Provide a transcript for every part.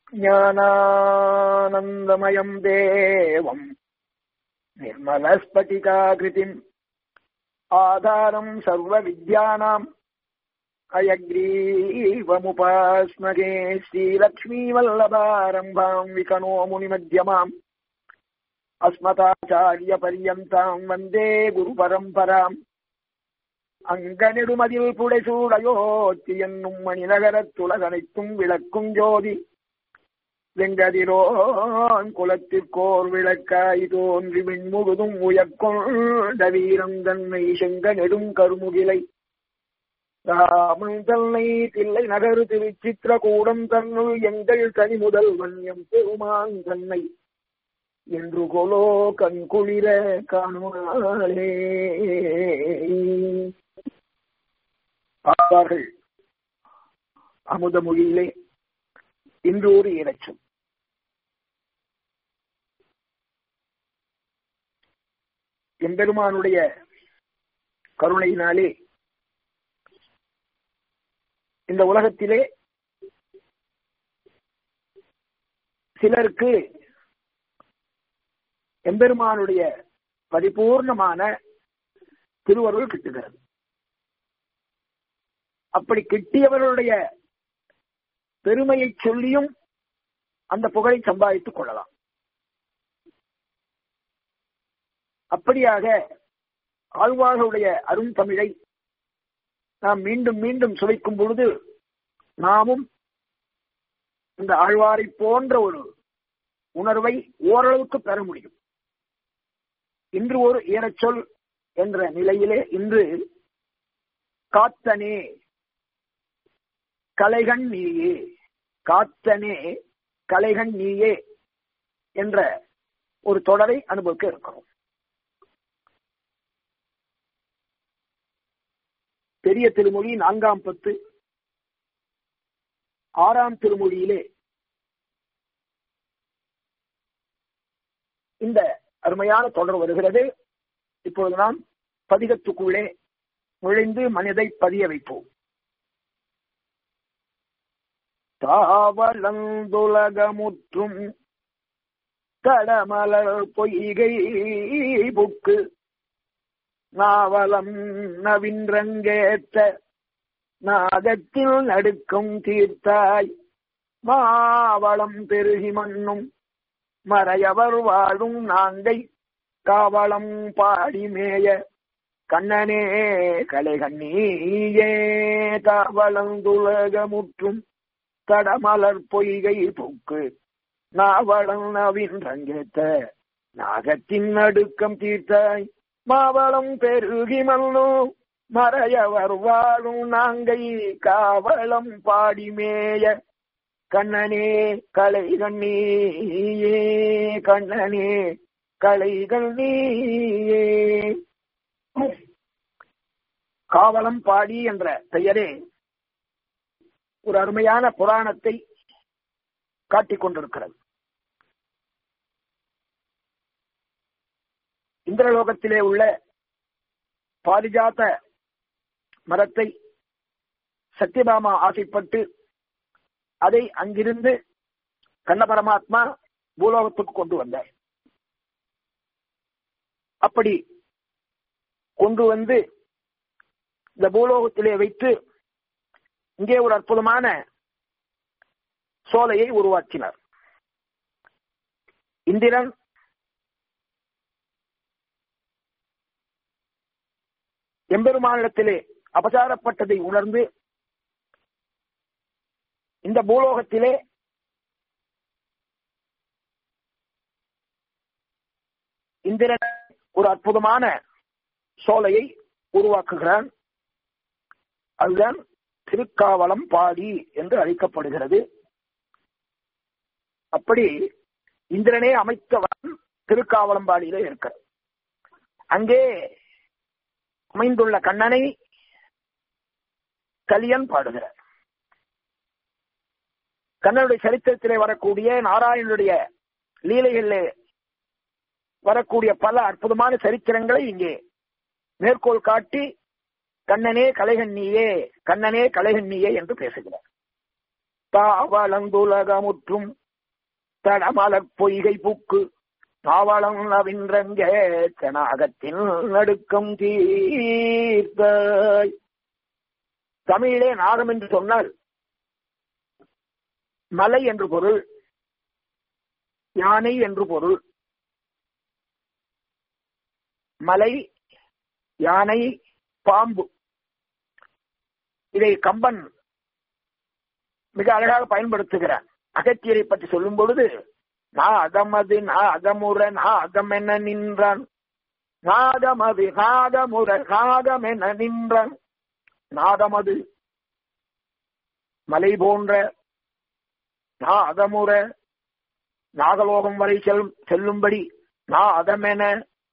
ज्ञानानन्दमयम् देवम् निर्मलस्फटिकाकृतिम् आधारम् सर्वविद्यानाम् अयग्रीवमुपास्मगे श्रीलक्ष्मीवल्लभारम्भाम् विकनो मुनिमध्यमाम् अस्मदाचार्यपर्यन्ताम् वन्दे गुरुपरम्पराम् அங்கனிடுமதில் புடைசூடையோத்தி என்னும் மணிநகரத்துலகனைத்தும் விளக்கும் ஜோதி வெங்கதிரோன் குலத்திற்கோர் விளக்காய் தோன்றி விண்முழுதும் உயர்கொண்ட வீரம் தன்னை செங்க நெடும் கருமுகிலை ராமன் தன்னை தில்லை நகரு திருச்சித்திர கூடம் தன்னுள் எங்கள் தனி முதல் வன்யம் பெருமான் தன்னை என்று கொலோ கண் குளிர காணுமாளே ஆவார்கள் அமுத மொழியிலே இன்று ஒரு இலட்சம் எம்பெருமானுடைய கருணையினாலே இந்த உலகத்திலே சிலருக்கு எம்பெருமானுடைய பரிபூர்ணமான திருவருள் கிட்டுகிறது அப்படி கிட்டியவர்களுடைய பெருமையை சொல்லியும் அந்த புகழை சம்பாதித்துக் கொள்ளலாம் அப்படியாக ஆழ்வார்களுடைய அரும் தமிழை நாம் மீண்டும் மீண்டும் சுவைக்கும் பொழுது நாமும் இந்த ஆழ்வாரை போன்ற ஒரு உணர்வை ஓரளவுக்கு பெற முடியும் இன்று ஒரு ஈரச்சொல் என்ற நிலையிலே இன்று காத்தனே கலைகண் நீயே காத்தனே கலைகண் நீயே என்ற ஒரு தொடரை அனுபவிக்க இருக்கிறோம் பெரிய திருமொழி நான்காம் பத்து ஆறாம் திருமொழியிலே இந்த அருமையான தொடர் வருகிறது இப்பொழுது நாம் பதிகத்துக்குள்ளே நுழைந்து மனிதை பதிய வைப்போம் தாவளந்துலகமுற்றும் கடமலர் பொய்கை புக்கு நாவலம் நவின்றங்கேற்ற நாகத்தில் நடுக்கும் தீர்த்தாய் மாவளம் பெருகி மண்ணும் மறையவர் வாழும் நாங்கை காவளம் பாடி மேய கண்ணனே கலைகண்ணீயே தாவளந்துலகமுற்றும் கடமலர் பொய்கை பூக்கு நாவளம் நவின் ரங்கேத்த நாகத்தின் நடுக்கம் தீர்த்தாய் மாவளம் பெருகி மல்லோ மறையவர் வாழும் நாங்கை காவளம் பாடி மேய கண்ணனே கலை கண்ணீயே கண்ணனே கலைகள் நீயே காவலம் பாடி என்ற பெயரே ஒரு அருமையான புராணத்தை காட்டிக் கொண்டிருக்கிறது இந்திரலோகத்திலே உள்ள பாரிஜாத மரத்தை சத்யபாமா ஆசைப்பட்டு அதை அங்கிருந்து கண்ண பரமாத்மா பூலோகத்துக்கு கொண்டு வந்தார் அப்படி கொண்டு வந்து இந்த பூலோகத்திலே வைத்து இங்கே ஒரு அற்புதமான சோலையை உருவாக்கினார் இந்திரன் எம்பெருமானிடத்திலே அபசாரப்பட்டதை உணர்ந்து இந்த பூலோகத்திலே இந்திரன் ஒரு அற்புதமான சோலையை உருவாக்குகிறான் அதுதான் திருக்காவலம் பாடி என்று அழைக்கப்படுகிறது அப்படி இந்திரனே அமைத்தவன் திருக்காவலம்பாடியிலே இருக்க அங்கே அமைந்துள்ள கண்ணனை கலியன் பாடுகிறார் கண்ணனுடைய சரித்திரத்திலே வரக்கூடிய நாராயணனுடைய லீலைகளிலே வரக்கூடிய பல அற்புதமான சரித்திரங்களை இங்கே மேற்கோள் காட்டி கண்ணனே கலைகண்ணியே கண்ணனே கலைகண்ணியே என்று பேசுகிறார் தாவளந்துலகமுற்றும் தடமலர் பொய்கை புக்கு தாவளம் நவின்றங்க தனாகத்தின் நடுக்கம் தீர்த்தாய் தமிழிலே நாகம் என்று சொன்னால் மலை என்று பொருள் யானை என்று பொருள் மலை யானை பாம்பு இதை கம்பன் மிக அழகாக பயன்படுத்துகிறார் அகத்தியரை பற்றி சொல்லும் பொழுது நாதமது நாதமுற நாதம் என நின்றான் நாதமது நாதமுற நாதம் என நின்றான் நாதமது மலை போன்ற நாதமுற நாகலோகம் வரை செல்லும் செல்லும்படி நாதமென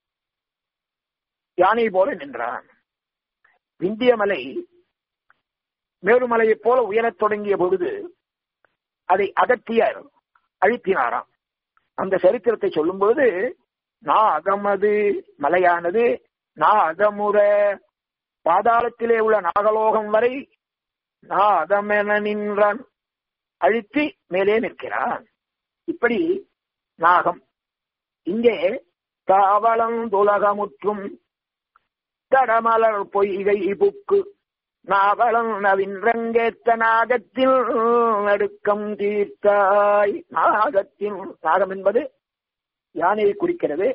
யானை போல நின்றான் விந்திய மலை மேருமலையைப் போல உயரத் தொடங்கிய பொழுது அதை அகத்தியர் அழுத்தினாராம் அந்த சரித்திரத்தை சொல்லும் பொழுது நாகமது மலையானது நாகமுற பாதாளத்திலே உள்ள நாகலோகம் வரை நாகமென நின்றான் அழுத்தி மேலே நிற்கிறான் இப்படி நாகம் இங்கே தாவளம் துலகமுற்றும் தடமலர் பொய்கை புக்கு நாவலம் நவின்றங்கேத்த நாகத்தில் நடுக்கம் தீர்த்தாய் நாகத்தின் நாகம் என்பது யானையை குறிக்கிறது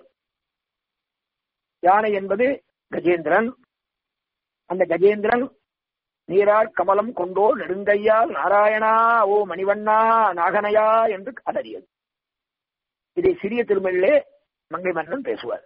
யானை என்பது கஜேந்திரன் அந்த கஜேந்திரன் நீரார் கமலம் கொண்டோ நெடுங்கையால் நாராயணா ஓ மணிவண்ணா நாகனையா என்று அதறியது இதை சிறிய திருமழிலே மங்கை மன்னன் பேசுவார்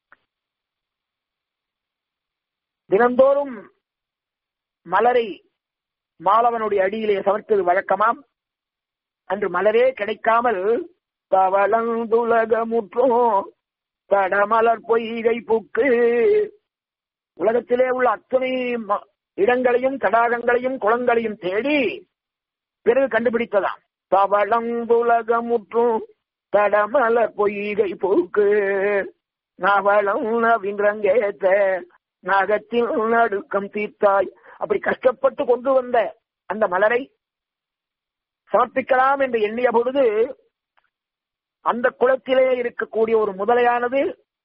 தினந்தோறும் மலரை மாலவனுடைய அடியிலே சமர்த்தது வழக்கமாம் அன்று மலரே கிடைக்காமல் தவளந்துலகமுற்றோ தடமலர் பொய்கை புக்கு உலகத்திலே உள்ள அத்தனை இடங்களையும் தடாகங்களையும் குளங்களையும் தேடி பிறகு கண்டுபிடித்ததாம் தவளந்துலகமுற்றும் தடமலர் பொய்கை போக்கு நவளம் நவின்றங்கேத்த நாகத்தின் நடுக்கம் தீர்த்தாய் அப்படி கஷ்டப்பட்டு கொண்டு வந்த அந்த மலரை சமர்ப்பிக்கலாம் என்று எண்ணிய பொழுது அந்த குளத்திலே இருக்கக்கூடிய ஒரு முதலையானது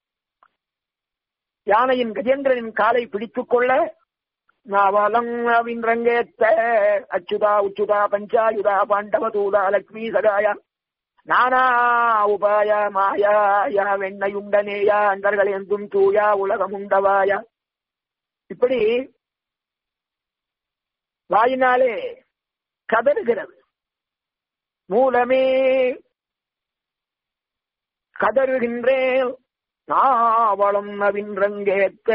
யானையின் கஜேந்திரனின் காலை பிடித்துக் கொள்ள நாவலம் ரங்கேத்த அச்சுதா உச்சுதா பஞ்சாயுதா பாண்டவ தூதா லக்ஷ்மி சகாயா நானா உபாய மாயா வெண்ணையுண்டனேயா அண்டர்கள் எந்தும் தூயா உலகமுண்டவாயா இப்படி வாயினாலே கதறுகிறது மூலமே கதறுகின்றேன் நாவளம் நவின்றங்கேற்க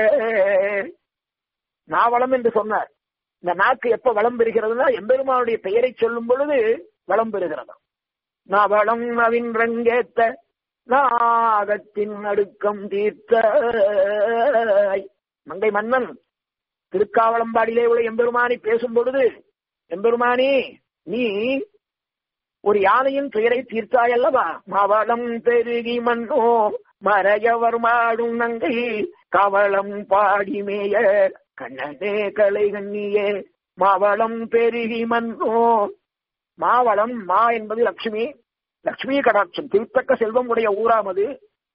நாவளம் என்று சொன்னார் இந்த நாக்கு எப்ப வளம் பெறுகிறதுனா எம்பெருமானுடைய பெயரை சொல்லும் பொழுது வளம் பெறுகிறது நாவளம் நவின்றங்கேத்த நாகத்தின் நடுக்கம் தீர்த்த மங்கை மன்னன் திருக்காவளம்பாடியிலே உள்ள எம்பெருமானி பேசும் பொழுது எம்பெருமானி நீ ஒரு யானையின் துயரை தீர்த்தாய் அல்லவா மாவளம் பெருகி மன்னோ மறையவர் மாடும் நங்கை கவளம் பாடிமேய கண்ணனே கலை கண்ணியே மாவளம் பெருகி மன்னோ மாவளம் மா என்பது லட்சுமி லட்சுமி கடாட்சம் திருத்தக்க செல்வம் உடைய ஊராமது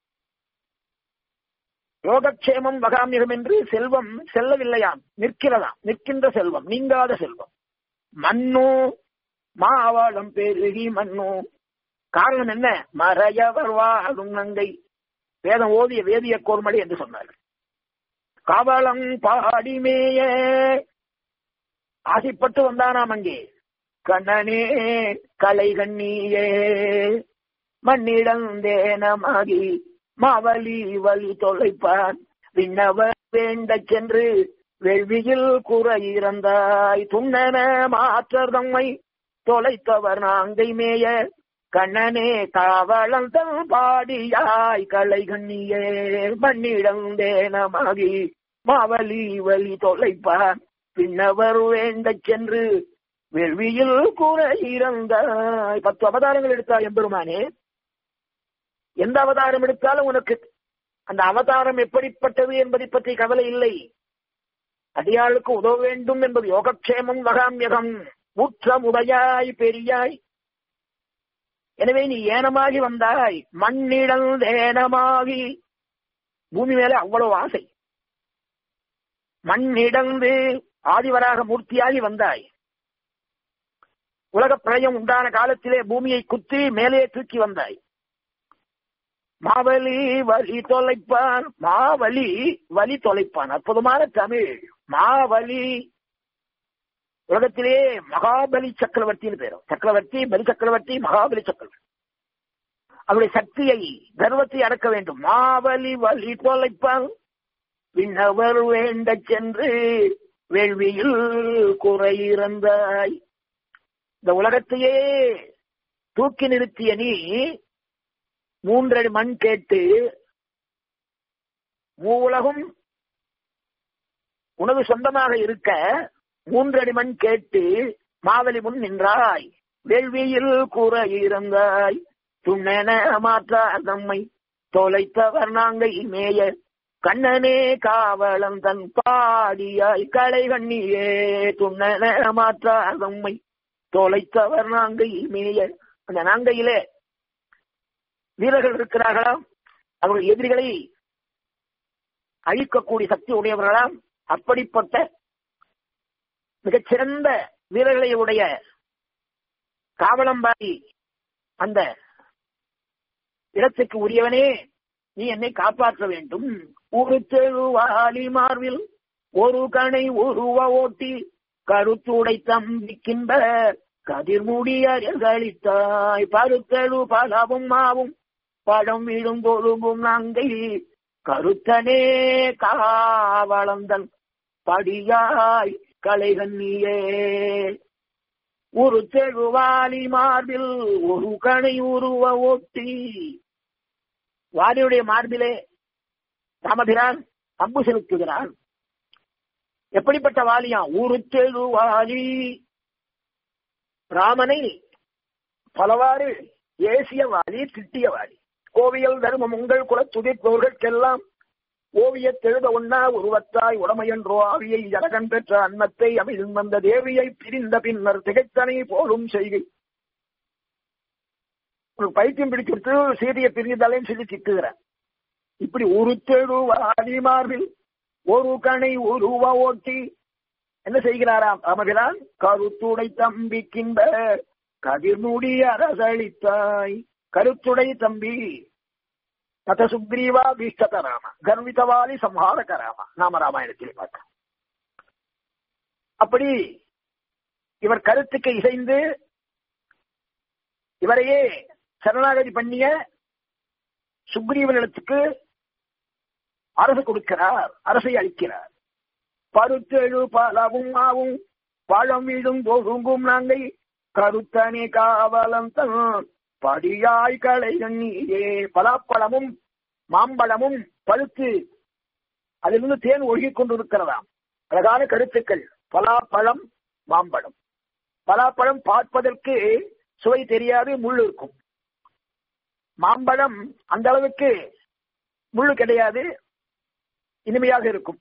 யோகக்ஷேமம் வகாமியம் என்று செல்வம் செல்லவில்லையாம் நிற்கிறதாம் நிற்கின்ற செல்வம் நீங்காத செல்வம் மண்ணோ மாவாளம் பெருகி மண்ணோ காரணம் என்ன மறையவர் வாழும் நங்கை வேதம் ஓதிய வேதிய கோர்மடி என்று சொன்னார் காவலம் பாடிமேய ஆசைப்பட்டு வந்தானாம் அங்கே கண்ணனே கலை கண்ணியே மண்ணிடந்தேனமாகி மாவலி வழி தொலைப்பான் விண்ணவர் வேண்ட சென்று வெள்வியில் குறை இறந்தாய் துண்ணன மாற்றர் தம்மை தொலைத்தவர் நாங்கை மேய கண்ணனே காவலம் தன் பாடியாய் கலை கண்ணியே மண்ணிடந்தேனமாகி மாவலி வழி தொலைப்பான் பின்னவர் வேண்ட சென்று வெள்வியில் குறை இறந்தாய் பத்து அவதாரங்கள் எடுத்தாய் எம்பெருமானே எந்த அவதாரம் எடுத்தாலும் உனக்கு அந்த அவதாரம் எப்படிப்பட்டது என்பதை பற்றி கவலை இல்லை அடியாளுக்கு உதவ வேண்டும் என்பது யோகக்ஷேமம் வகாமியகம் முற்றமுடையாய் பெரியாய் எனவே நீ ஏனமாகி வந்தாய் மண்ணிடல் ஏனமாகி பூமி மேல அவ்வளவு ஆசை மண்ணிடந்து ஆதிவராக மூர்த்தியாகி வந்தாய் உலக பிரளயம் உண்டான காலத்திலே பூமியை குத்தி மேலே தூக்கி வந்தாய் மாவலி வலி தொலைப்பான் மாவலி வலி தொலைப்பான் அற்புதமான தமிழ் மாவலி உலகத்திலே மகாபலி சக்கரவர்த்தின்னு பேரும் சக்கரவர்த்தி பலி சக்கரவர்த்தி மகாபலி சக்கரவர்த்தி அவருடைய சக்தியை கர்வத்தை அடக்க வேண்டும் மாவலி வலி தொலைப்பான் விண்ணவர் வேண்ட சென்று வேள்வியில் குறையிறந்தாய் இந்த உலகத்தையே தூக்கி நிறுத்திய நீ மூன்றடி மண் கேட்டு மூவுலகும் உனது சொந்தமாக இருக்க மூன்றடி மண் கேட்டு மாவலி முன் நின்றாய் வேள்வியில் கூற இருந்தாய் துண்ணென மாற்றா நம்மை தொலைத்தவர் நாங்கை மேய கண்ணனே காவலம் தன் பாடியாய் களை கண்ணியே துண்ணென மாற்றா நம்மை தொலைத்தவர் நாங்கை மேய அந்த நாங்கையிலே வீரர்கள் இருக்கிறார்களாம் அவர்கள் எதிரிகளை அழிக்கக்கூடிய சக்தி உடையவர்களாம் அப்படிப்பட்ட மிகச்சிறந்த வீரர்களை உடைய காவலம்பாடி அந்த இடத்துக்கு உரியவனே நீ என்னை காப்பாற்ற வேண்டும் ஒரு தெழுவாலி மார்பில் ஒரு கணை உருவ ஓட்டி கருத்துடை தம்பிக்கின்ற கதிர்மூடி அறிகளித்தாய் பருத்தழு பலவும் மாவும் பழம் விழும் கொழும்பும் நாங்கை கருத்தனே காவளந்தன் படியாய் கலைகண்ணியே ஒரு தெழுவாலி மார்பில் ஒரு கணை உருவ ஓட்டி வாலியுடைய மார்பிலே ராமபிரான் அம்பு செலுத்துகிறான் எப்படிப்பட்ட வாலியா ஒரு தெழுவாலி ராமனை பலவாறு ஏசிய வாலி திட்டிய வாலி கோவியல் தர்மம் உங்கள் குல துதிப்பவர்களுக்கெல்லாம் ஓவியத் எழுத உண்ணா உருவத்தாய் உடமையன்றோ ஆவியை ஜனகன் பெற்ற அன்னத்தை அமிழ் வந்த தேவியை பிரிந்த பின்னர் திகைத்தனை போலும் செய்கை ஒரு பைத்தியம் பிடிச்சிட்டு சீதையை பிரிந்தாலேன்னு சொல்லி திட்டுகிறார் இப்படி ஒரு தெழுவாதி மார்பில் ஒரு கணை உருவ ஓட்டி என்ன செய்கிறாராம் ராமபிரான் கருத்துடை தம்பிக்கின்ற கதிர்முடி அரசளித்தாய் கருத்துடை தம்பி தத சுக்ரீவா பீஷ்டத ராம கர்விதவாலி சம்ஹாரக ராம நாம ராமாயணத்தில் பார்க்க அப்படி இவர் கருத்துக்கு இசைந்து இவரையே சரணாகதி பண்ணிய சுக்ரீவனிடத்துக்கு அரசு கொடுக்கிறார் அரசை அளிக்கிறார் பருத்தெழு பலவும் ஆவும் பழம் வீடும் தொழுங்கும் நாங்கை கருத்தனே காவலம் தன் படியாய் களை நீயே பலாப்பழமும் மாம்பழமும் பழுத்து அதிலிருந்து தேன் ஒழுகிக் கொண்டிருக்கிறதாம் அழகான கருத்துக்கள் பலாப்பழம் மாம்பழம் பலாப்பழம் பார்ப்பதற்கு சுவை தெரியாது முள் இருக்கும் மாம்பழம் அந்த அளவுக்கு முள்ளு கிடையாது இனிமையாக இருக்கும்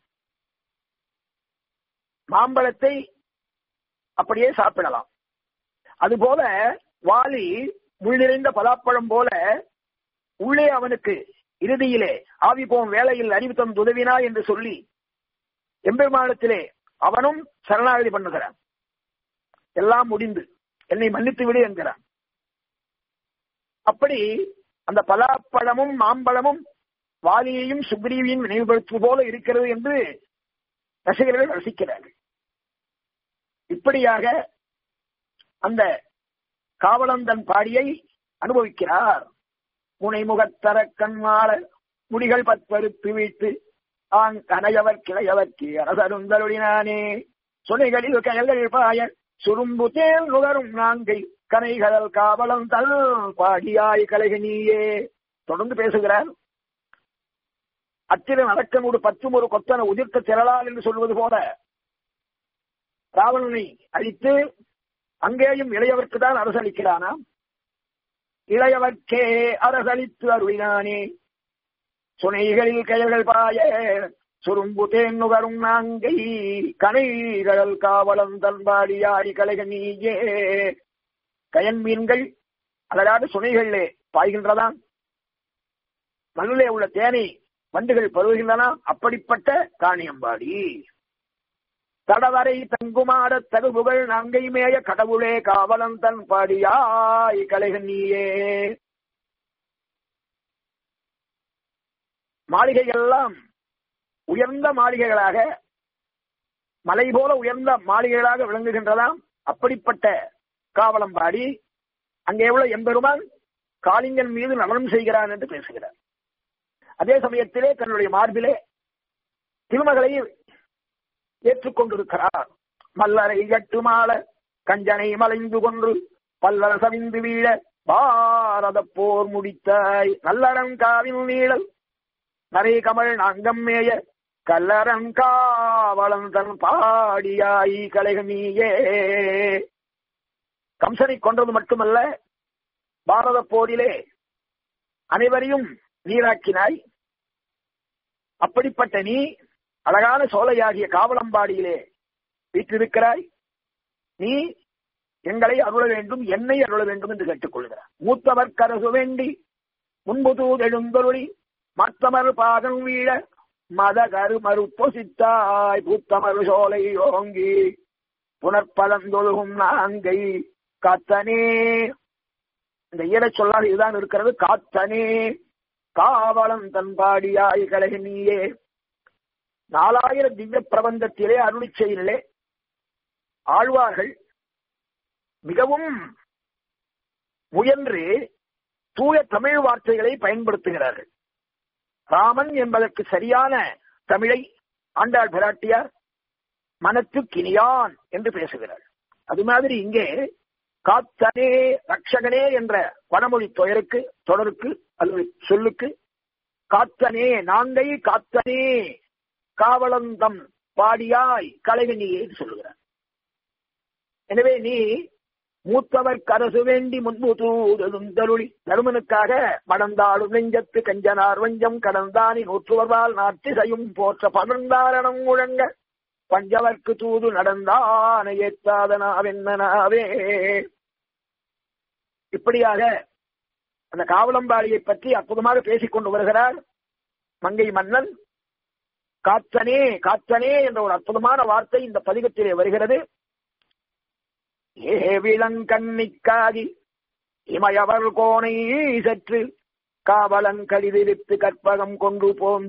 மாம்பழத்தை அப்படியே சாப்பிடலாம் அதுபோல வாலி முள் நிறைந்த பலாப்பழம் போல உள்ளே அவனுக்கு இறுதியிலே ஆவி போம் வேலையில் அறிவித்தம் உதவினா என்று சொல்லி எம்பெருமானத்திலே அவனும் சரணாகதி பண்ணுகிறான் எல்லாம் முடிந்து என்னை மன்னித்து விடு என்கிறான் அப்படி அந்த பலாப்பழமும் மாம்பழமும் வாலியையும் சுக்ரீவியும் நினைவுபடுத்துவது போல இருக்கிறது என்று ரசிகர்கள் ரசிக்கிறார்கள் இப்படியாக அந்த காவலந்தன் பாடியை அனுபவிக்கிறார் முனைமுகத்தர கண்மாள முடிகள் பற்பருத்து வீட்டு ஆங் கனையவர் கிளையவர்க்கு அரசருந்தருளினானே சுனைகளில் கயல்கள் பாய சுரும்பு தேல் நுகரும் நாங்கை கனைகள் காவலம் தல் பாடியாய் கலைகனியே தொடர்ந்து பேசுகிறார் அத்திரன் அடக்கனோடு பத்தும் ஒரு கொத்தன உதிர்த்த திரளால் என்று சொல்வது போல ராவணனை அழித்து அங்கேயும் இளையவர்க்கு தான் அரசளிக்கிறானா இளையவர்க்கே அரசளித்து அருளினானே சுனைகளில் கயல்கள் பாய சுரும்பு தேன் நுகரும் நாங்கை கனைகடல் காவலம் தன்பாடியாடி கலைக நீயே கயன் மீன்கள் அழகான சுனைகளிலே பாய்கின்றதாம் மண்ணிலே உள்ள தேனை வண்டுகள் பருவுகின்றன அப்படிப்பட்ட காணியம்பாடி தடவரை தங்குமாட தகுபுகள் நாங்கை மேய கடவுளே காவலம் தன் பாடியாய் கலைக நீயே மாளிகை எல்லாம் உயர்ந்த மாளிகைகளாக மலை போல உயர்ந்த மாளிகைகளாக விளங்குகின்றதாம் அப்படிப்பட்ட காவலம்பாடி அங்கே உள்ள எம்பெருமான் காளிங்கன் மீது நடனம் செய்கிறான் என்று பேசுகிறார் அதே சமயத்திலே தன்னுடைய மார்பிலே திருமகளை ஏற்றுக்கொண்டிருக்கிறார் மல்லரை கட்டுமாள கஞ்சனை மலைந்து கொன்று பல்லர சவிந்து வீழ பாரத போர் முடித்தாய் நல்லரங்காவின் நீழல் நரை கமல் நாங்கம் மேய கல்லரங்காவளம் தன் பாடியாய் கலைகனியே கம்சனை கொன்றது மட்டுமல்ல பாரத போரிலே அனைவரையும் நீராக்கினாய் அப்படிப்பட்ட நீ அழகான சோலையாகிய காவலம்பாடியிலே வீற்றிருக்கிறாய் நீ எங்களை அருள வேண்டும் என்னை அருள வேண்டும் என்று கேட்டுக்கொள்கிறார் மூத்தவர் கரசு வேண்டி முன்பு தூதெழுந்தொருளி மத்தமர் பாகம் வீழ மத கருமறு பொசித்தாய் பூத்தமரு சோலை ஓங்கி புனற்பலந்தொழுகும் நாங்கை காத்தனே இந்த ஈரச் சொல்லால் இதுதான் இருக்கிறது காத்தனே காவலம் தன்பாடியாய் கலக நீயே நாலாயிரம் திவ்ய பிரபந்தத்திலே அருளி செயலிலே ஆழ்வார்கள் மிகவும் முயன்று தூய தமிழ் வார்த்தைகளை பயன்படுத்துகிறார்கள் ராமன் என்பதற்கு சரியான தமிழை ஆண்டாள் பிராட்டியார் மனத்து கிணியான் என்று பேசுகிறார் அது மாதிரி இங்கே காத்தனே ரக்ஷகனே என்ற வடமொழி தொயருக்கு தொடருக்கு அல்லது சொல்லுக்கு காத்தனே நாங்கை காத்தனே காவலந்தம் பாடியாய் கலைவனியே சொல்லுகிறார் எனவே நீ மூத்தவர் கரசு வேண்டி முன்பு தூததும் தருளி தருமனுக்காக மடந்தாடும் நெஞ்சத்து கஞ்சனார் வஞ்சம் கடந்தானி நூற்றுவர்வால் நாட்டிசையும் போற்ற பனந்தாரணம் முழங்க பஞ்சவர்க்கு தூது நடந்தான ஏத்தாதனாவென்னனாவே இப்படியாக அந்த காவலம்பாடியை பற்றி அற்புதமாக பேசிக் கொண்டு வருகிறார் மங்கை மன்னன் காத்தனே காத்தனே என்ற ஒரு அற்புதமான வார்த்தை இந்த பதிகத்திலே வருகிறது ஏவிளங்கண்ணிக்காகி இமயவர் கோணை சற்று காவலங்கடிதிருத்து கற்பகம் கொண்டு போந்த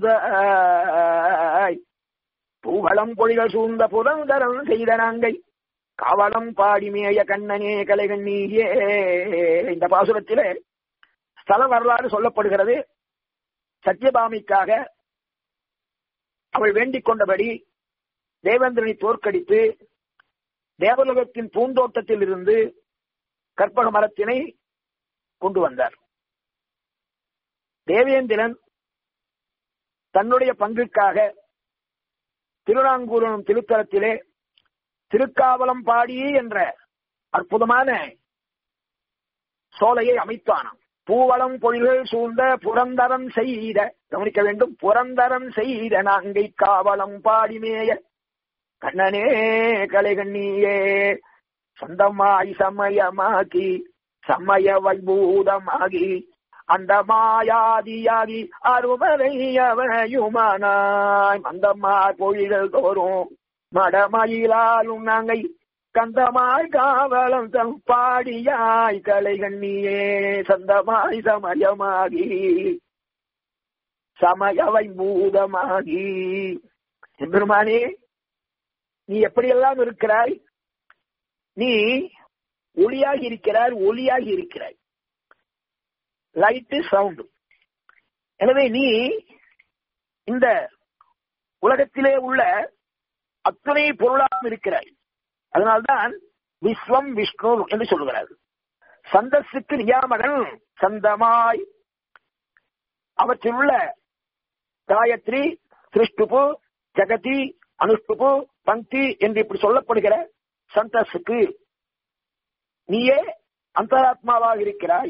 பூவளம் பொழிகள் சூழ்ந்த புரந்தரம் செய்த நாங்கை காவலம் பாடிமேய கண்ணனே கலைகண்ணீயே இந்த பாசுரத்திலே ஸ்தல வரலாறு சொல்லப்படுகிறது சத்யபாமிக்காக அவள் வேண்டிக் கொண்டபடி தேவேந்திரனை தோற்கடித்து தேவலோகத்தின் பூந்தோட்டத்தில் இருந்து கற்பக மரத்தினை கொண்டு வந்தார் தேவேந்திரன் தன்னுடைய பங்குக்காக திருநாங்கூரம் திருத்தலத்திலே திருக்காவலம் பாடி என்ற அற்புதமான சோலையை அமைத்தானாம் பூவளம் பொழில்கள் சூழ்ந்த புரந்தரம் செய்த கவனிக்க வேண்டும் புரந்தரம் செய்த நாங்கை காவலம் பாடிமேய கண்ணனே கலைகண்ணியே சொந்தமாய் சமயமாகி சமய வைபூதமாகி அந்த மாயாதியாகி அருமறையவயுமானாய் மந்தமாய் பொழிகள் தோறும் மடமயிலாலும் நாங்கை கந்தமாய் காவலம் தம் பாடியாய் கலைகண்ணியே சந்தமாய் சமயமாகி சமயவை பூதமாகி எம்பெருமானே நீ எப்படியெல்லாம் இருக்கிறாய் நீ ஒளியாகி இருக்கிறாய் ஒளியாகி இருக்கிறாய் லைட்டு சவுண்டு எனவே நீ இந்த உலகத்திலே உள்ள அத்தனை பொருளாக இருக்கிறாய் அதனால்தான் விஸ்வம் விஷ்ணு என்று சொல்லுகிறார் சந்தஸுக்கு நியாமகன் சந்தமாய் அவற்றில் உள்ள காயத்ரி சிருஷ்டுபு ஜெகதி அனுஷ்டுபு பங்கி என்று இப்படி சொல்லப்படுகிற சந்தஸுக்கு நீயே அந்தராத்மாவாக இருக்கிறாய்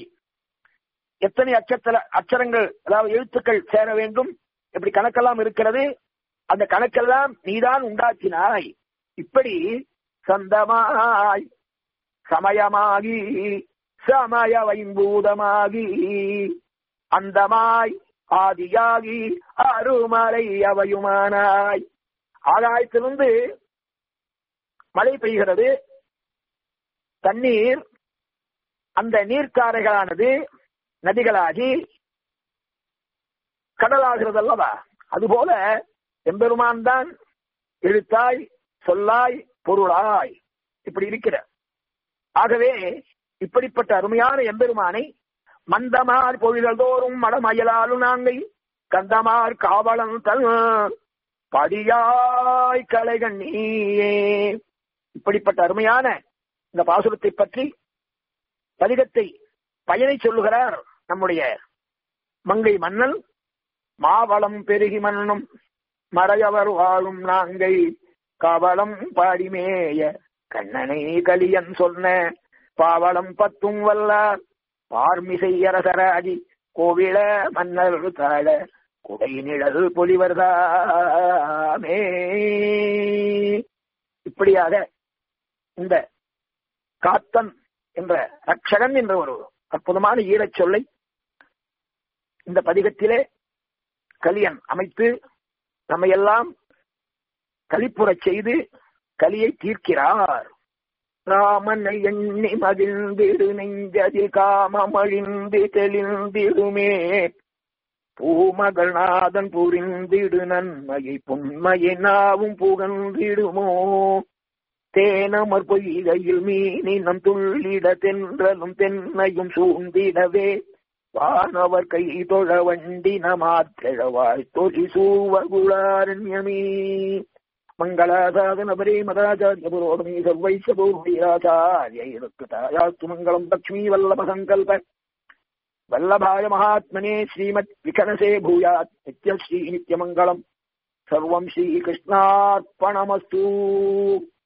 எத்தனை அச்சத்திர அச்சரங்கள் அதாவது எழுத்துக்கள் சேர வேண்டும் இப்படி கணக்கெல்லாம் இருக்கிறது அந்த கணக்கெல்லாம் நீதான் உண்டாக்கினாய் இப்படி சொந்தமாய் சமயமாகி சமய வைம்பூதமாகி அந்தமாய் ஆதியாகி அருமலை அவையுமானாய் ஆகாயத்திலிருந்து மழை பெய்கிறது தண்ணீர் அந்த நீர்க்காரைகளானது நதிகளாகி கடலாகிறது அல்லவா அதுபோல எம்பெருமான் தான் எழுத்தாய் சொல்லாய் பொருளாய் இப்படி இருக்கிற ஆகவே இப்படிப்பட்ட அருமையான எம்பெருமானை மந்தமார் பொழில்கள் தோறும் மடமயலாலும் நாங்கள் கந்தமார் காவலம் தன் படியாய் கலைகண் நீயே இப்படிப்பட்ட அருமையான இந்த பாசுரத்தை பற்றி பதிகத்தை பயனை சொல்லுகிறார் நம்முடைய மங்கை மன்னன் மாவளம் பெருகி மன்னும் மறையவர் வாழும் நாங்கை கவளம் பாடிமேய கண்ணனை கலியன் சொன்ன பாவளம் பத்தும் வல்லார் பார்மிசை அரசராகி கோவில மன்னர் தாழ குடை நிழல் பொலிவர்தாமே இப்படியாக இந்த காத்தன் என்ற ரக்ஷகன் என்ற ஒரு அற்புதமான ஈழச் சொல்லை இந்த பதிகத்திலே கலியன் அமைத்து நம்மையெல்லாம் கலிப்புறச் செய்து கலியை தீர்க்கிறார் ராமனை எண்ணி மகிழ்ந்திடு நெஞ்சதில் காமமழிந்து தெளிந்திடுமே பூமகள்நாதன் புரிந்திடு நன்மையை புண்மையை நாவும் புகழ்ந்திடுமோ தேனமர் பொய்கையில் மீனினம் துள்ளிட தென்றலும் தென்னையும் சூழ்ந்திடவே வானவர் கை தொழ வண்டின மாத்திழவாய் தொலி சூவகுளாரண்யமே மங்களாசாதன பரே மதாச்சாரிய புரோகமே சர்வைச பூர்வீராச்சாரியருக்கு தாயாஸ்து மங்களம் லக்ஷ்மீ வல்லப சங்கல்ப வல்லபாய மகாத்மனே ஸ்ரீமத் விகனசே பூயாத் நித்யஸ்ரீ நித்யமங்கலம் சர்வம் ஸ்ரீகிருஷ்ணார்ப்பணமஸ்து